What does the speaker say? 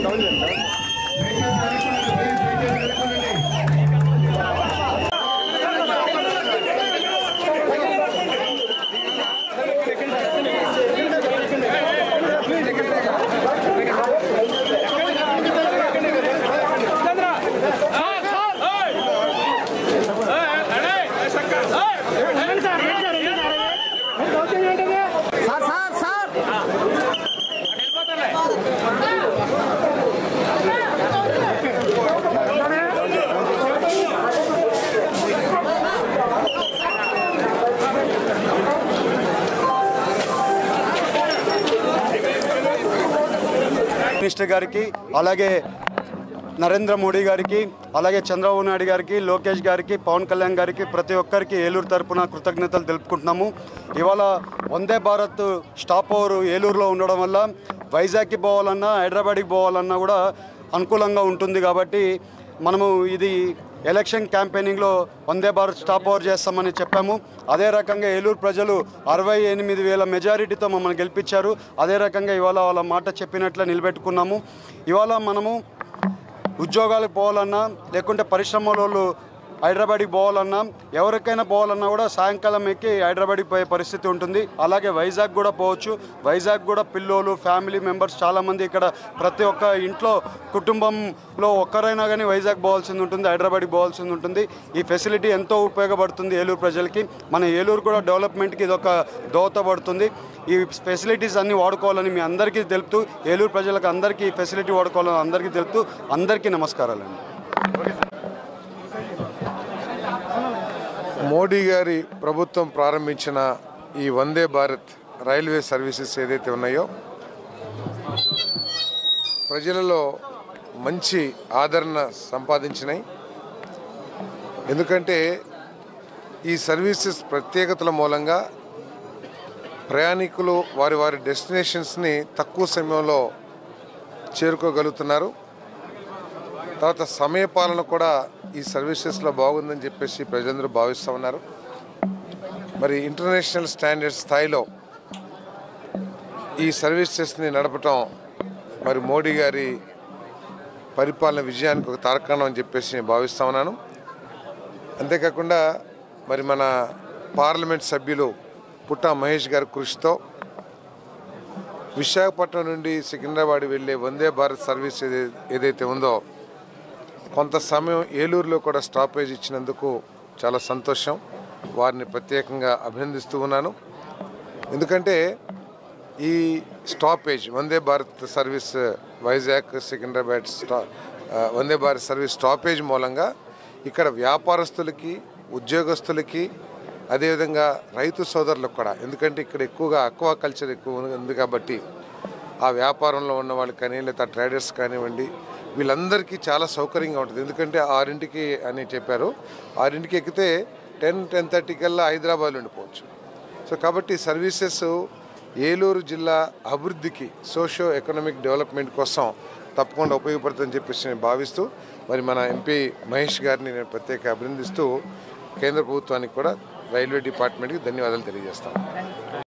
sir sir sir minister గారికి అలాగే నరేంద్ర మోడీ గారికి అలాగే చంద్రబాబు నాయుడు గారికి లోకేష్ గారికి పవన్ కళ్యాణ్ గారికి ప్రతి ఒక్కరికి ఏలూరు తరపున కృతజ్ఞతలు తెలుపుకుంటున్నాము ఇవాళ వందే భారత్ స్టాప్ ఓవర్ ఏలూరులో ఉండడం వల్ల వైజాగ్కి పోవాలన్నా హైదరాబాద్కి పోవాలన్నా కూడా అనుకూలంగా ఉంటుంది కాబట్టి మనము ఇది ఎలక్షన్ క్యాంపెయినింగ్లో వందే భారత్ స్టాప్ ఓవర్ చేస్తామని చెప్పాము అదే రకంగా ఏలూరు ప్రజలు అరవై ఎనిమిది వేల మెజారిటీతో మమ్మల్ని గెలిపించారు అదే రకంగా ఇవాళ వాళ్ళ మాట చెప్పినట్లు నిలబెట్టుకున్నాము ఇవాళ మనము ఉద్యోగాలకు పోవాలన్నా లేకుంటే పరిశ్రమల వాళ్ళు హైదరాబాద్కి పోవాలన్నా ఎవరికైనా పోవాలన్నా కూడా సాయంకాలం ఎక్కి హైదరాబాద్కి పోయే పరిస్థితి ఉంటుంది అలాగే వైజాగ్ కూడా పోవచ్చు వైజాగ్ కూడా పిల్లోలు ఫ్యామిలీ మెంబర్స్ చాలామంది ఇక్కడ ప్రతి ఒక్క ఇంట్లో కుటుంబంలో ఒక్కరైనా కానీ వైజాగ్ పోవాల్సింది ఉంటుంది హైదరాబాద్కి పోవాల్సింది ఉంటుంది ఈ ఫెసిలిటీ ఎంతో ఉపయోగపడుతుంది ఏలూరు ప్రజలకి మన ఏలూరు కూడా డెవలప్మెంట్కి ఇది ఒక దోహదపడుతుంది ఈ ఫెసిలిటీస్ అన్నీ వాడుకోవాలని మీ అందరికీ తెలుపుతూ ఏలూరు ప్రజలకు అందరికీ ఈ ఫెసిలిటీ వాడుకోవాలని అందరికీ తెలుపుతూ అందరికీ నమస్కారాలండి మోడీ గారి ప్రభుత్వం ప్రారంభించిన ఈ వందే భారత్ రైల్వే సర్వీసెస్ ఏదైతే ఉన్నాయో ప్రజలలో మంచి ఆదరణ సంపాదించినాయి ఎందుకంటే ఈ సర్వీసెస్ ప్రత్యేకతల మూలంగా ప్రయాణికులు వారి వారి డెస్టినేషన్స్ని తక్కువ సమయంలో చేరుకోగలుగుతున్నారు తర్వాత సమయపాలన కూడా ఈ సర్వీసెస్లో బాగుందని చెప్పేసి ప్రజలందరూ భావిస్తూ ఉన్నారు మరి ఇంటర్నేషనల్ స్టాండర్డ్ స్థాయిలో ఈ సర్వీసెస్ని నడపటం మరి మోడీ గారి పరిపాలన విజయానికి ఒక తార్కాణం అని చెప్పేసి నేను భావిస్తూ ఉన్నాను అంతేకాకుండా మరి మన పార్లమెంట్ సభ్యులు పుట్టా మహేష్ గారి కృషితో విశాఖపట్నం నుండి సికింద్రాబాద్ వెళ్ళే వందే భారత్ సర్వీస్ ఏదై- ఏదైతే ఉందో కొంత సమయం ఏలూరులో కూడా స్టాపేజ్ ఇచ్చినందుకు చాలా సంతోషం వారిని ప్రత్యేకంగా అభినందిస్తూ ఉన్నాను ఎందుకంటే ఈ స్టాపేజ్ వందే భారత్ సర్వీస్ వైజాగ్ సికింద్రాబాద్ స్టా ఆ, వందే భారత్ సర్వీస్ స్టాపేజ్ మూలంగా ఇక్కడ వ్యాపారస్తులకి ఉద్యోగస్తులకి అదేవిధంగా రైతు సోదరులకు కూడా ఎందుకంటే ఇక్కడ ఎక్కువగా అక్వా కల్చర్ ఎక్కువ ఉంది కాబట్టి ఆ వ్యాపారంలో ఉన్న వాళ్ళు కానీ లేదా ట్రేడర్స్ కానివ్వండి వీళ్ళందరికీ చాలా సౌకర్యంగా ఉంటుంది ఎందుకంటే ఆరింటికి అని చెప్పారు ఆరింటికి ఎక్కితే టెన్ టెన్ థర్టీ కల్లా హైదరాబాద్లో ఉండిపోవచ్చు సో కాబట్టి సర్వీసెస్ ఏలూరు జిల్లా అభివృద్ధికి సోషో ఎకనామిక్ డెవలప్మెంట్ కోసం తప్పకుండా ఉపయోగపడుతుందని చెప్పేసి నేను భావిస్తూ మరి మన ఎంపీ మహేష్ గారిని నేను ప్రత్యేక అభినందిస్తూ కేంద్ర ప్రభుత్వానికి కూడా రైల్వే డిపార్ట్మెంట్కి ధన్యవాదాలు తెలియజేస్తాను